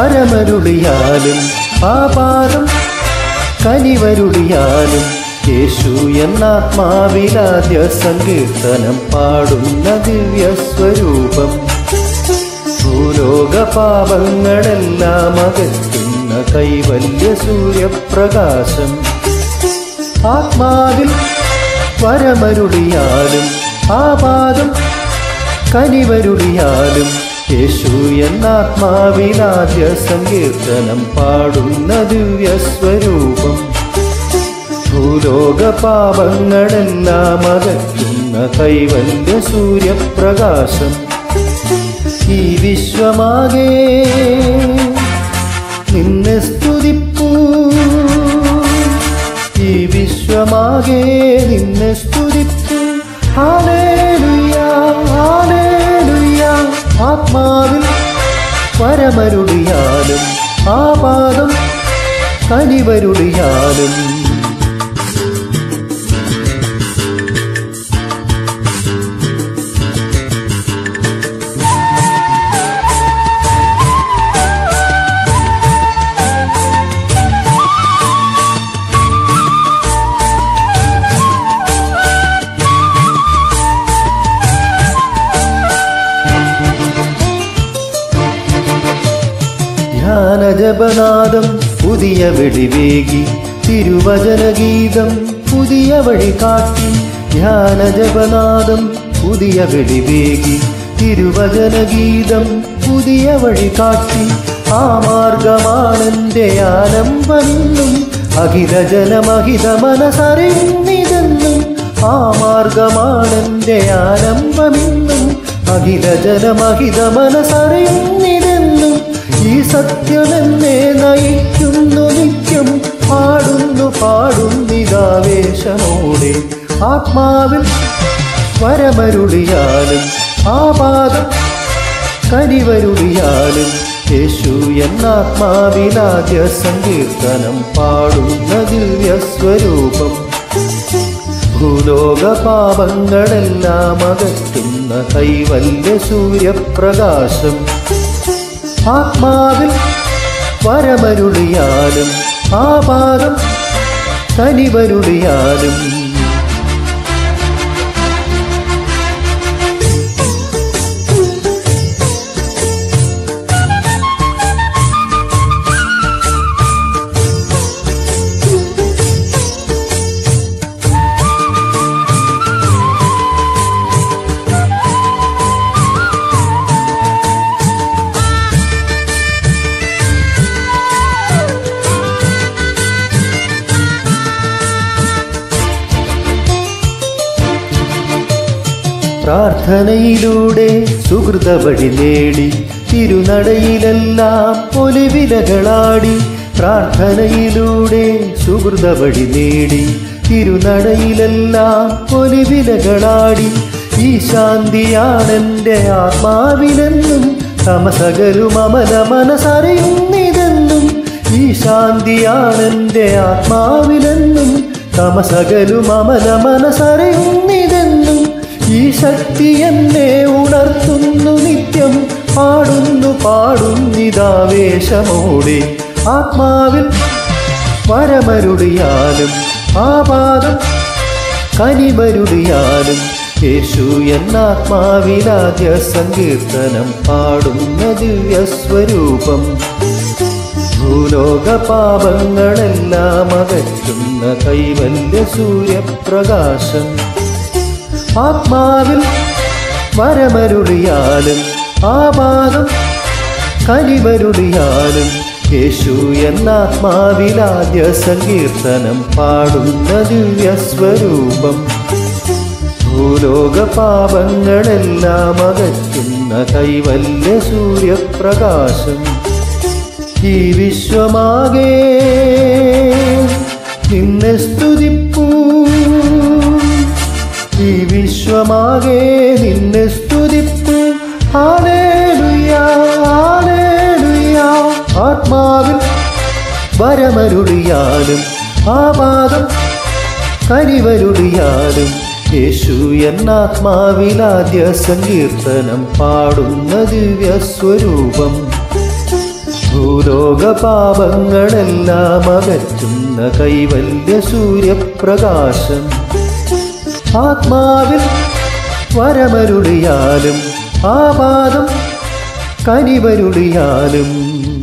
വരമരുളിയാലും ആപാദം കനിവരുളിയാലും യേശു എന്നാത്മാവിലാദ്യ സങ്കീർത്തനം പാടുന്ന ദിവ്യസ്വരൂപം ഭൂലോക പാപങ്ങളെല്ലാം അകറ്റുന്ന കൈവല്യ സൂര്യപ്രകാശം ആത്മാവിൽ വരമരുളിയാലും ആപാദം കനിവരുളിയാലും യേശു എന്നാത്മാവിലാദ്യ സങ്കീർത്തനം പാടുന്ന ദിവ്യസ്വരൂപം ഭൂലോക പാപങ്ങളെല്ലാം അകറ്റുന്ന കൈവല്യ സൂര്യപ്രകാശം ഈ വിശ്വമാകെ നിന്നെ സ്തുതിപ്പൂ ഈ വിശ്വമാകെ നിന്നെ സ്തുതിപ്പൂ ഹാലേലുയ ഹാലേലുയ ആത്മാവിൽ പരമരുളിയാലും ആപാദം കനിവരുളിയാലും ധ്യാനജപനാദം പുതിയ വെടിവേകി തിരുവചനഗീതം പുതിയ വഴി കാട്ടി ധ്യാനജപനാദം പുതിയ വെടിവേകി തിരുവചനഗീതം പുതിയ വഴി കാട്ടി ആ മാർഗമാണെന്റെ ആലംബമെന്നും അഖിലജനമഹിത മനസ്സറിയുന്നിതെന്നും ആ മാർഗമാണെന്റെ ആലംബമെന്നും അഖിലജനമഹിത മനസ്സറിയുന്നിതെന്നും ഈ സത്യമെന്നെ നയിക്കുന്നു നിത്യം പാടുന്നു പാടുന്നിതാവേശമോടെ ആത്മാവിൽ വരമരുളിയാലും ആപാദം കനിവരുളിയാലും യേശു എന്നാത്മാവിലാദ്യ സങ്കീർത്തനം പാടുന്ന ദിവ്യസ്വരൂപം ഭൂലോക പാപങ്ങളെല്ലാം അകറ്റുന്ന കൈവല്യ സൂര്യപ്രകാശം ആത്മാവിൽ വരമരുളിയാലും ആപാദം കനിവരുളിയാലും പ്രാർത്ഥനയിലൂടെ സുഹൃത വഴി നേടി തിരുനടയിലെല്ലാം ഒലിവിലകളാടി പ്രാർത്ഥനയിലൂടെ സുഹൃത വഴി നേടി തിരുനടയിലെല്ലാം ഒലിവിലകളാടി ഈ ശാന്തിയാണെൻ്റെ ആത്മാവിലെന്നും തമസകലും അമല മനസ്സറിയുന്നിതെന്നും ഈ ശാന്തിയാണെൻ്റെ ആത്മാവിലെന്നും തമസകലും അമല മനസ്സറിയുന്നിതെന്നും ഈ ശക്തി എന്നെ ഉണർത്തുന്നു നിത്യം പാടുന്നു പാടുന്നിതാവേശമോടെ ആത്മാവിൽ വരമരുളിയാലും ആപാദം കനിമരുളിയാലും യേശു എന്നാത്മാവിലാദ്യ സങ്കീർത്തനം പാടുന്ന ദിവ്യസ്വരൂപം ഭൂലോക പാപങ്ങളെല്ലാം അകറ്റുന്ന കൈവല്യ സൂര്യപ്രകാശം ആത്മാവിൽ വരമരുളിയാലും ആപാദം കനിവരുളിയാലും യേശു എന്നാത്മാവിലാദ്യ സങ്കീർത്തനം പാടുന്ന ദിവ്യസ്വരൂപം ഭൂലോക പാപങ്ങളെല്ലാം അകറ്റുന്ന കൈവല്യ സൂര്യപ്രകാശം ഈ വിശ്വമാകെ നിന്നെ സ്തുതിപ്പൂ ഈ വിശ്വമാകെ നിന്നെ സ്തുതിപ്പൂ ഹാലേലുയ ഹാലേലുയ ആത്മാവിൽ വരമരുളിയാലും ആപാദം കരിവരുളിയാലും യേശു എന്നാത്മാവിലാദ്യ സങ്കീർത്തനം പാടുന്ന ദിവ്യസ്വരൂപം ഭൂലോക ഭൂലോക പാപങ്ങളെല്ലാം അകറ്റുന്ന കൈവല്യ സൂര്യപ്രകാശം ആത്മാവിൽ വരമരുളിയാലും ആപാദം കനിവരുളിയാലും